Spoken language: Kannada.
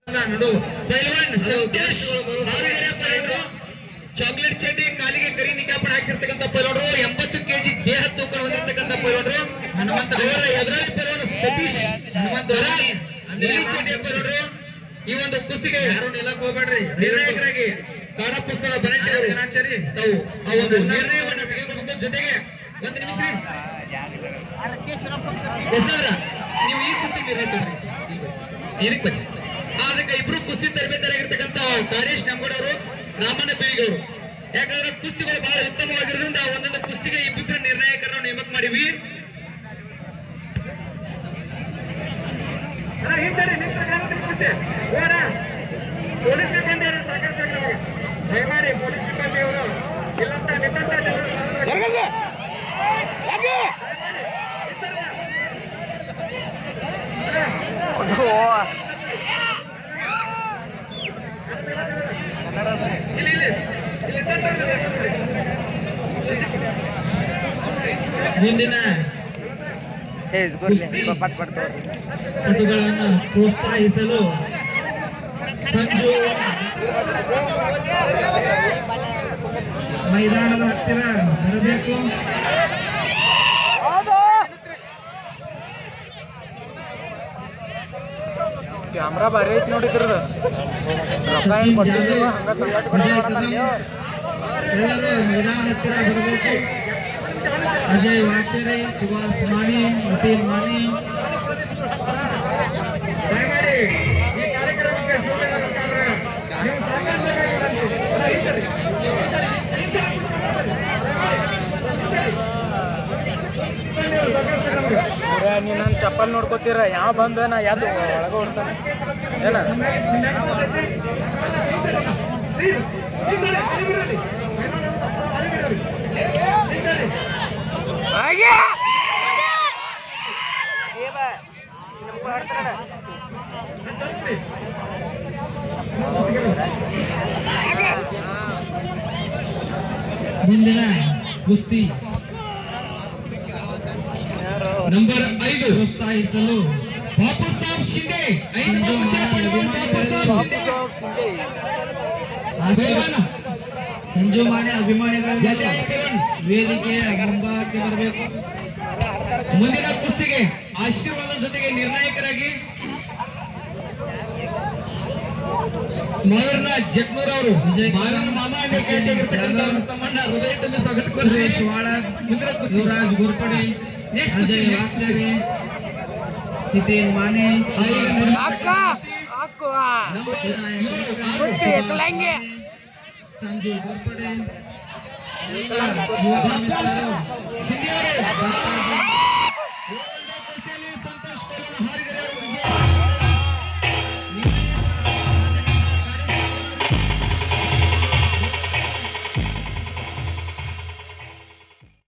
ನೋಡು ಪೈಲ್ವಾನ್ ಸಂತೋಷ್ ಹಾರುಗೆರೆ ಪೈಲ್ವಾನ್ರು ಚಾಕ್ಲೇಟ್ ಚಡ್ಡಿ ಕಾಲಿಗೆ ಕರಿ ನಿಕಾಪಣ ಹಾಕಿರ್ತಕ್ಕಂಥ ಪೈಲ್ವಾನ್ರು ಎಂಬತ್ತು ಕೆಜಿ ದೇಹ ತೂಕ ಹೊಂದಿರತಕ್ಕಂಥ ಪೈಲ್ವಾನ್ರು ಹನುಮಂತ ಅವರ ಎದುರಾಳಿ ಪೈಲ್ವಾನ್ ಸತೀಶ್ ಹನುಮಂತ ನೀಲಿ ಚಡ್ಡಿಯ ಪೈಲ್ವಾನ್ರು ಈ ಒಂದು ಕುಸ್ತಿಗೆ ಯಾರು ನಿಲ್ಲಕ್ ಹೋಗ್ಬೇಡ್ರಿ ನಿರ್ಣಾಯಕರಾಗಿ ಕಾಡ ಪುಸ್ತಕ ಬರಂಟಿ ಅವರು ತಾವು ಆ ಒಂದು ನಿರ್ಣಯವನ್ನು ತೆಗೆದುಕೊಂಡು ಜೊತೆಗೆ ಒಂದು ನಿಮಿಷ ರೀ. ಹೊಸದ್ರ, ನೀವು ಈ ಕುಸ್ತಿ ನಿರ್ಣಯಿಸ್ತೀರಿ ಇದಕ್ಕೆ ಬನ್ನಿ ಆ, ಅದಕ್ಕೆ ಇಬ್ರು ಕುಸ್ತಿ ತರಬೇತರಾಗಿರ್ತಕ್ಕಂಥ ಕಾಡೇಶ್ ನಂಗೋಡ್ ಅವರು ರಾಮಣ್ಣ ಬೀಳಿಗವರು ಯಾಕಂದ್ರೆ ಕುಸ್ತಿಗಳು ಬಹಳ ಉತ್ತಮವಾಗಿರೋದ್ರಿಂದ ಒಂದೊಂದು ಕುಸ್ತಿಗೆ ಇಬ್ಬಿಬ್ಬರು ನಿರ್ಣಾಯಕರನ್ನು ನೇಮಕ ಮಾಡಿವಿ ಪೊಲೀಸ್ ಸಿಬ್ಬಂದಿ ಅವರು ಸಾಕಷ್ಟು ನಮಗೆ ದಯಮಾಡಿ ಪೊಲೀಸ್ ಸಿಬ್ಬಂದಿ ಅವರು ಇಲ್ಲಂತ ನಿಂತ ಜನರು ಇಲ್ಲಿ ಇಲ್ಲಿ ಇಲ್ಲಿ ಮುಂದಿನ ಏ ಇಸ್ಕೊರ್ಲಿ ಪಟ್ ಪಟ್ ತಗೋರಿ ಪಟುಗಳನ್ನು ಪ್ರೋತ್ಸಾಹಿಸಲು ಸಂಜು ಮೈದಾನದ ಹತ್ತಿರ ಬರಬೇಕು ಕ್ಯಾಮ್ರಾ ಭಾರಿ ಐತಿ ನೋಡಿದ್ರದು ರೊಕ್ಕ ಏನ್ ಕೊಟ್ಟಿಲ್ಲ ಹಂಗ ತಂಗಾಟ ಎಲ್ಲರೂ ಮೈದಾನ ಹತ್ತಿರ ಬರಬೇಕು ಅಜಯ್ ವಾಚರೆ ಸುಭಾಷ್ ಮಾಣಿ ನಿತಿನ್ ಮಾಣಿ ದಯಮಾಡಿ ಈ ಕಾರ್ಯಕ್ರಮಕ್ಕೆ ಸೂಚನೆ ಮುಖಾಂತರ ನೀವು ನೀ ನನ್ನ ಚಪ್ಪಲ್ ನೋಡ್ಕೋತೀರ ಯಾವ ಬಂದ ನಾ ಯಾವ್ದು ಒಳಗ ಹೊಡ್ತಾನೆ ಏನ ಹಾಗೆ ಮುಂದಿನ ಕುಸ್ತಿ ನಂಬರ್ ಐದು ಪ್ರೋತ್ಸಾಹಿಸಲು ಬಾಪು ಸಾಬ್ ಶಿಂದೆ ಐದು ಮಂದಿ ಪೈಲ್ವಾನ್ ಬಾಪು ಸಾಬ್ ಶಿಂದೆ. ಪೈಲ್ವಾನ. ಸಂಜು ಮಾನೆ ಅಭಿಮಾನಿಗಳು ವೇದಿಕೆಯ ಮುಂಭಾಗಕ್ಕೆ ಬರಬೇಕು ಮುಂದಿನ ಕುಸ್ತಿಗೆ ಆಶೀರ್ವಾದ ಜೊತೆಗೆ ನಿರ್ಣಾಯಕರಾಗಿ ಮಾವೀರ್ನ ಜಕ್ನೂರ್ ಅವರು ಮಾವೀರ್ ಮಾಮ ಅನ್ನೋ ಖ್ಯಾತಿಯಾಗಿರ್ತಕ್ಕಂಥ ಅವ್ರ ತಮ್ಮಣ್ಣ ಹೃದಯ ತುಂಬಿ ಸ್ವಾಗತ ಕೊಡ್ರಿ ಯುವರಾಜ್ ಗೋರ್ಪಡೆ ಅಜಯ್ ವಾಗ್ಚರಿ ನಿತಿನ್ ಮಾನೆ ಅಕ್ಕ ಅಕ್ಕ ಸಂಜು ಗೋರ್ಪಡೆ ಸಂತೋಷ್ ಪೈಲ್ವಾನ್ ಹಾರಿಗರೆ ಅವರು ವಿಜಯ